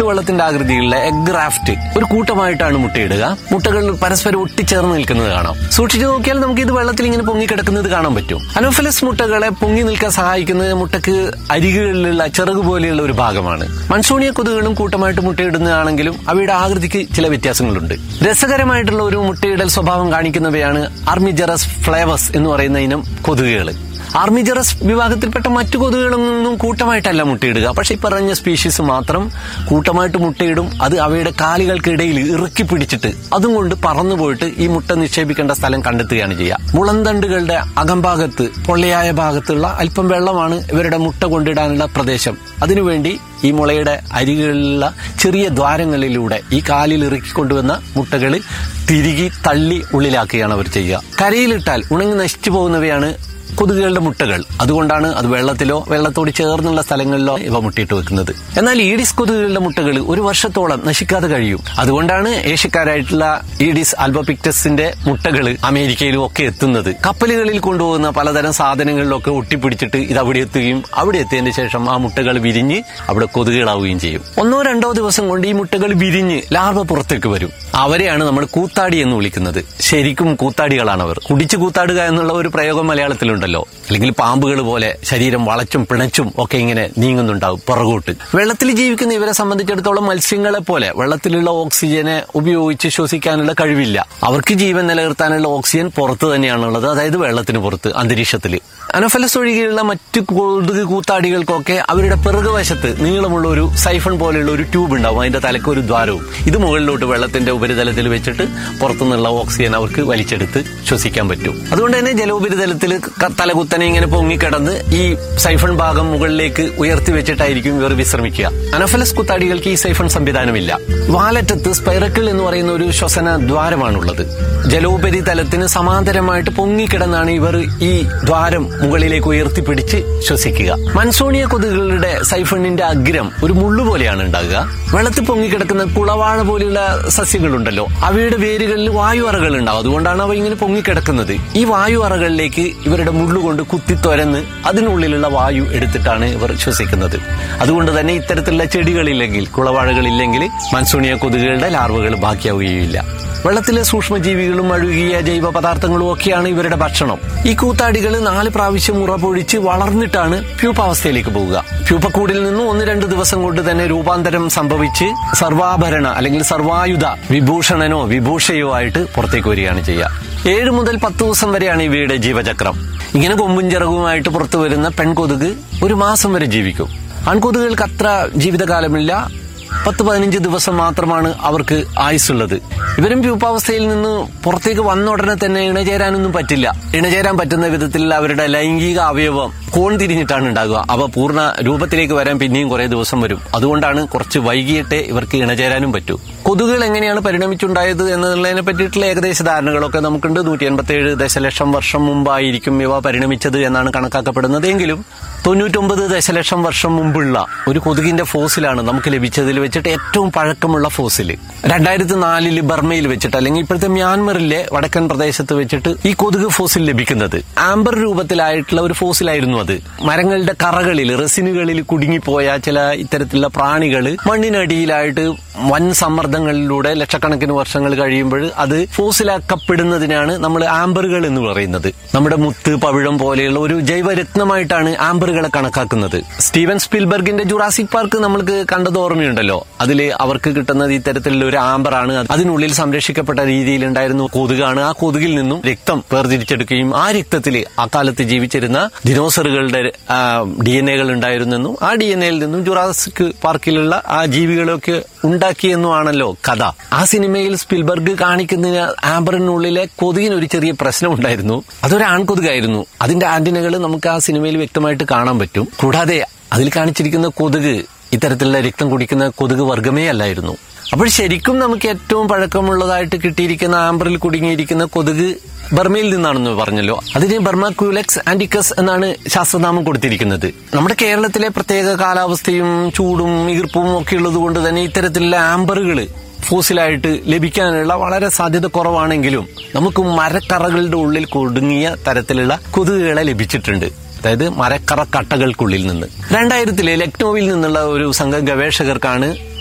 ചുട്ടുവെള്ളത്തിന്റെ ആകൃതിയിലുള്ള egg raft ഒരു കൂട്ടമായിട്ടാണ് മുട്ടയിടുക മുട്ടകൾ പരസ്പരം ഒട്ടിച്ചേർന്ന് നിൽക്കുന്നത് കാണാം സൂക്ഷിച്ചു നോക്കിയാൽ നമുക്ക് ഇത് വെള്ളത്തിൽ ഇങ്ങനെ പൊങ്ങിക്കിടക്കുന്നത് കാണാൻ പറ്റും അനോഫിലസ് മുട്ടകളെ പൊങ്ങി നിൽക്കാൻ സഹായിക്കുന്നത് മുട്ടക്ക് അരികുകളിലുള്ള ചിറക് പോലെയുള്ള ഒരു ഭാഗമാണ് മൺസൂണിയ കൊതുകുകളും കൂട്ടമായിട്ട് മുട്ടയിടുന്നതാണെങ്കിലും അവയുടെ ആകൃതിക്ക് ചില വ്യത്യാസങ്ങളുണ്ട് രസകരമായിട്ടുള്ള ഒരു മുട്ടയിടൽ സ്വഭാവം കാണിക്കുന്നവയാണ് ആർമിജറസ് ഫ്ലേവസ് എന്ന് പറയുന്ന ഇനം കൊതുകുകൾ ആർമിജറസ് വിഭാഗത്തിൽപ്പെട്ട മറ്റു കൊതുകുകളൊന്നും കൂട്ടമായിട്ടല്ല മുട്ടയിടുക പക്ഷെ ഈ പറഞ്ഞ സ്പീഷീസ് മാത്രം കൂട്ടമായിട്ട് മുട്ടയിടും അത് അവയുടെ കാലുകൾക്കിടയിൽ ഇറുക്കി പിടിച്ചിട്ട് അതും കൊണ്ട് പറന്നു പോയിട്ട് ഈ മുട്ട നിക്ഷേപിക്കേണ്ട സ്ഥലം കണ്ടെത്തുകയാണ് ചെയ്യുക മുളന്തണ്ടുകളുടെ അകംഭാഗത്ത് പൊള്ളയായ ഭാഗത്തുള്ള അല്പം വെള്ളമാണ് ഇവരുടെ മുട്ട കൊണ്ടിടാനുള്ള പ്രദേശം അതിനുവേണ്ടി ഈ മുളയുടെ അരികളിലുള്ള ചെറിയ ദ്വാരങ്ങളിലൂടെ ഈ കാലിൽ ഇറുക്കി കൊണ്ടുവന്ന മുട്ടകൾ തിരികി തള്ളി ഉള്ളിലാക്കുകയാണ് അവർ ചെയ്യുക കരയിലിട്ടാൽ ഉണങ്ങി നശിച്ചു പോകുന്നവയാണ് കൊതുകുകളുടെ മുട്ടകൾ അതുകൊണ്ടാണ് അത് വെള്ളത്തിലോ വെള്ളത്തോട് ചേർന്നുള്ള സ്ഥലങ്ങളിലോ ഇവ മുട്ടയിട്ട് വെക്കുന്നത് എന്നാൽ ഈഡിസ് കൊതുകുകളുടെ മുട്ടകൾ ഒരു വർഷത്തോളം നശിക്കാതെ കഴിയും അതുകൊണ്ടാണ് ഏഷ്യക്കാരായിട്ടുള്ള ഈഡിസ് ആൽബോപിക്ടസിന്റെ മുട്ടകൾ അമേരിക്കയിലും ഒക്കെ എത്തുന്നത് കപ്പലുകളിൽ കൊണ്ടുപോകുന്ന പലതരം സാധനങ്ങളിലൊക്കെ ഒട്ടിപ്പിടിച്ചിട്ട് ഇത് അവിടെ എത്തുകയും അവിടെ എത്തിയതിന് ശേഷം ആ മുട്ടകൾ വിരിഞ്ഞ് അവിടെ കൊതുകുകളാവുകയും ചെയ്യും ഒന്നോ രണ്ടോ ദിവസം കൊണ്ട് ഈ മുട്ടകൾ വിരിഞ്ഞ് ലാർവ പുറത്തേക്ക് വരും അവരെയാണ് നമ്മൾ കൂത്താടി എന്ന് വിളിക്കുന്നത് ശരിക്കും കൂത്താടികളാണ് അവർ കുടിച്ചു കൂത്താടുക എന്നുള്ള ഒരു പ്രയോഗം മലയാളത്തിലുണ്ടല്ലോ അല്ലെങ്കിൽ പാമ്പുകൾ പോലെ ശരീരം വളച്ചും പിണച്ചും ഒക്കെ ഇങ്ങനെ നീങ്ങുന്നുണ്ടാവും പുറകോട്ട് വെള്ളത്തിൽ ജീവിക്കുന്ന ഇവരെ സംബന്ധിച്ചിടത്തോളം മത്സ്യങ്ങളെ പോലെ വെള്ളത്തിലുള്ള ഓക്സിജനെ ഉപയോഗിച്ച് ശ്വസിക്കാനുള്ള കഴിവില്ല അവർക്ക് ജീവൻ നിലനിർത്താനുള്ള ഓക്സിജൻ പുറത്ത് തന്നെയാണുള്ളത് അതായത് വെള്ളത്തിന് പുറത്ത് അന്തരീക്ഷത്തിൽ അനഫലസ് ഒഴികെയുള്ള മറ്റു കൊതുക് കൂത്താടികൾക്കൊക്കെ അവരുടെ പിറകുവശത്ത് നീളമുള്ള ഒരു സൈഫൺ പോലെയുള്ള ഒരു ട്യൂബ് ഉണ്ടാവും അതിന്റെ തലക്ക് ഒരു ദ്വാരവും ഇത് മുകളിലോട്ട് വെള്ളത്തിന്റെ ഉപരിതലത്തിൽ വെച്ചിട്ട് പുറത്തുനിന്നുള്ള ഓക്സിജൻ അവർക്ക് വലിച്ചെടുത്ത് ശ്വസിക്കാൻ പറ്റും അതുകൊണ്ട് തന്നെ ജലോപരിതലത്തിൽ ക- തലകുത്തനെ ഇങ്ങനെ പൊങ്ങിക്കിടന്ന് ഈ സൈഫൺ ഭാഗം മുകളിലേക്ക് ഉയർത്തി വെച്ചിട്ടായിരിക്കും ഇവർ വിശ്രമിക്കുക അനഫലസ് കുത്താടികൾക്ക് ഈ സൈഫൺ സംവിധാനമില്ല വാലറ്റത്ത് സ്പൈറക്കിൾ എന്ന് പറയുന്ന ഒരു ശ്വസന ദ്വാരമാണുള്ളത് ജലോപരിതലത്തിന് സമാന്തരമായിട്ട് പൊങ്ങിക്കിടന്നാണ് ഇവർ ഈ ദ്വാരം മുകളിലേക്ക് ഉയർത്തിപ്പിടിച്ച് ശ്വസിക്കുക മൺസോണിയ കൊതുകുകളുടെ സൈഫണിന്റെ അഗ്രം ഒരു മുള്ളു പോലെയാണ് ഉണ്ടാകുക വെള്ളത്തിൽ പൊങ്ങിക്കിടക്കുന്ന കുളവാഴ പോലെയുള്ള സസ്യങ്ങളുണ്ടല്ലോ അവയുടെ വേരുകളിൽ വായു അറകൾ ഉണ്ടാവും അതുകൊണ്ടാണ് അവ ഇങ്ങനെ പൊങ്ങിക്കിടക്കുന്നത് ഈ വായു അറകളിലേക്ക് ഇവരുടെ മുള്ളുകൊണ്ട് കുത്തി തുരന്ന് അതിനുള്ളിലുള്ള വായു എടുത്തിട്ടാണ് ഇവർ ശ്വസിക്കുന്നത് അതുകൊണ്ട് തന്നെ ഇത്തരത്തിലുള്ള ചെടികളില്ലെങ്കിൽ കുളവാഴകളില്ലെങ്കിൽ മൺസൂണിയ കൊതുകുകളുടെ ലാർവകൾ ബാക്കിയാവുകയില്ല വെള്ളത്തിലെ സൂക്ഷ്മജീവികളും അഴുകിയ ജൈവ പദാർത്ഥങ്ങളും ഒക്കെയാണ് ഇവരുടെ ഭക്ഷണം ഈ കൂത്താടികൾ നാല് പ്രാവശ്യം ഉറപൊഴിച്ച് വളർന്നിട്ടാണ് പ്യൂപ്പാവസ്ഥയിലേക്ക് പോവുക പ്യൂപ്പക്കൂടിൽ നിന്നും ഒന്ന് രണ്ട് ദിവസം കൊണ്ട് തന്നെ രൂപാന്തരം സംഭവിച്ച് സർവാഭരണ അല്ലെങ്കിൽ സർവായുധ വിഭൂഷണനോ വിഭൂഷയോ ആയിട്ട് പുറത്തേക്ക് വരികയാണ് ചെയ്യുക ഏഴ് മുതൽ പത്ത് ദിവസം വരെയാണ് ഇവയുടെ ജീവചക്രം ഇങ്ങനെ കൊമ്പും ചിറകുമായിട്ട് പുറത്തു വരുന്ന പെൺകൊതുക് ഒരു മാസം വരെ ജീവിക്കും ആൺകൊതുകുകൾക്ക് അത്ര ജീവിതകാലമില്ല പത്ത് പതിനഞ്ച് ദിവസം മാത്രമാണ് അവർക്ക് ആയുസ്സുള്ളത് ഇവരും പ്യൂപ്പാവസ്ഥയിൽ നിന്ന് പുറത്തേക്ക് വന്ന ഉടനെ തന്നെ ഇണചേരാനൊന്നും പറ്റില്ല ഇണചേരാൻ പറ്റുന്ന വിധത്തിൽ അവരുടെ ലൈംഗിക അവയവം കോൺ തിരിഞ്ഞിട്ടാണ് ഉണ്ടാകുക അവ പൂർണ്ണ രൂപത്തിലേക്ക് വരാൻ പിന്നെയും കുറെ ദിവസം വരും അതുകൊണ്ടാണ് കുറച്ച് വൈകിയിട്ടേ ഇവർക്ക് ഇണചേരാനും പറ്റൂ കൊതുകുകൾ എങ്ങനെയാണ് പരിണമിച്ചുണ്ടായത് എന്നതിനെ പറ്റിയിട്ടുള്ള ഏകദേശ ധാരണകളൊക്കെ നമുക്കുണ്ട് നൂറ്റി എൺപത്തി ഏഴ് ദശലക്ഷം വർഷം മുമ്പായിരിക്കും ഇവ പരിണമിച്ചത് എന്നാണ് കണക്കാക്കപ്പെടുന്നത് എങ്കിലും തൊണ്ണൂറ്റൊമ്പത് ദശലക്ഷം വർഷം മുമ്പുള്ള ഒരു കൊതുകിന്റെ ഫോസിലാണ് നമുക്ക് ലഭിച്ചതിൽ വെച്ചിട്ട് ഏറ്റവും പഴക്കമുള്ള ഫോസിൽ രണ്ടായിരത്തി നാലില് ബർമയിൽ വെച്ചിട്ട് അല്ലെങ്കിൽ ഇപ്പോഴത്തെ മ്യാൻമറിലെ വടക്കൻ പ്രദേശത്ത് വെച്ചിട്ട് ഈ കൊതുക് ഫോസിൽ ലഭിക്കുന്നത് ആംബർ രൂപത്തിലായിട്ടുള്ള ഒരു ഫോസിലായിരുന്നു അത് മരങ്ങളുടെ കറകളിൽ റെസിനുകളിൽ കുടുങ്ങിപ്പോയ ചില ഇത്തരത്തിലുള്ള പ്രാണികൾ മണ്ണിനടിയിലായിട്ട് വൻ സമ്മർദ്ദങ്ങളിലൂടെ ലക്ഷക്കണക്കിന് വർഷങ്ങൾ കഴിയുമ്പോൾ അത് ഫോസിലാക്കപ്പെടുന്നതിനാണ് നമ്മൾ ആംബറുകൾ എന്ന് പറയുന്നത് നമ്മുടെ മുത്ത് പവിഴം പോലെയുള്ള ഒരു ജൈവരത്നമായിട്ടാണ് ആംബറുകളെ കണക്കാക്കുന്നത് സ്റ്റീവൻ സ്പിൽബർഗിന്റെ ജുറാസിക് പാർക്ക് നമ്മൾക്ക് കണ്ടത് ഓർമ്മയുണ്ടല്ലോ അതിൽ അവർക്ക് കിട്ടുന്നത് ഇത്തരത്തിലുള്ള ഒരു ആംബറാണ് അതിനുള്ളിൽ സംരക്ഷിക്കപ്പെട്ട രീതിയിൽ ഉണ്ടായിരുന്ന കൊതുകാണ് ആ കൊതുകിൽ നിന്നും രക്തം വേർതിരിച്ചെടുക്കുകയും ആ രക്തത്തിൽ ആ കാലത്ത് ജീവിച്ചിരുന്ന ദിനോസറുകളുടെ ഡി എൻ എകൾ ഉണ്ടായിരുന്നെന്നും ആ ഡി എൻ എയിൽ നിന്നും ജുറാസിക് പാർക്കിലുള്ള ആ ജീവികളൊക്കെ ഉണ്ടാക്കിയെന്നുമാണല്ലോ കഥ ആ സിനിമയിൽ സ്പിൽബർഗ് കാണിക്കുന്നതിന് ആംബറിനുള്ളിലെ കൊതുകിന് ഒരു ചെറിയ പ്രശ്നം ഉണ്ടായിരുന്നു അതൊരു ആൺകൊതുകായിരുന്നു അതിന്റെ ആന്റിനകൾ നമുക്ക് ആ സിനിമയിൽ വ്യക്തമായിട്ട് കാണാൻ പറ്റും കൂടാതെ അതിൽ കാണിച്ചിരിക്കുന്ന കൊതുക് ഇത്തരത്തിലുള്ള രക്തം കുടിക്കുന്ന കൊതുക് വർഗമേ അല്ലായിരുന്നു അപ്പോൾ ശരിക്കും നമുക്ക് ഏറ്റവും പഴക്കമുള്ളതായിട്ട് കിട്ടിയിരിക്കുന്ന ആംബറിൽ കുടുങ്ങിയിരിക്കുന്ന കൊതുക് ബർമയിൽ നിന്നാണെന്ന് പറഞ്ഞല്ലോ അതിന് ബർമാക്യൂലെക്സ് ആന്റിക്കസ് എന്നാണ് ശാസ്ത്രനാമം കൊടുത്തിരിക്കുന്നത് നമ്മുടെ കേരളത്തിലെ പ്രത്യേക കാലാവസ്ഥയും ചൂടും ഈർപ്പവും ഒക്കെ ഉള്ളത് കൊണ്ട് തന്നെ ഇത്തരത്തിലുള്ള ആംബറുകൾ ഫോസിലായിട്ട് ലഭിക്കാനുള്ള വളരെ സാധ്യത കുറവാണെങ്കിലും നമുക്ക് മരക്കറകളുടെ ഉള്ളിൽ കുടുങ്ങിയ തരത്തിലുള്ള കൊതുകുകളെ ലഭിച്ചിട്ടുണ്ട് അതായത് മരക്കറ കട്ടകൾക്കുള്ളിൽ നിന്ന് രണ്ടായിരത്തിലെ ലക്നൌവിൽ നിന്നുള്ള ഒരു സംഘം ഗവേഷകർക്കാണ്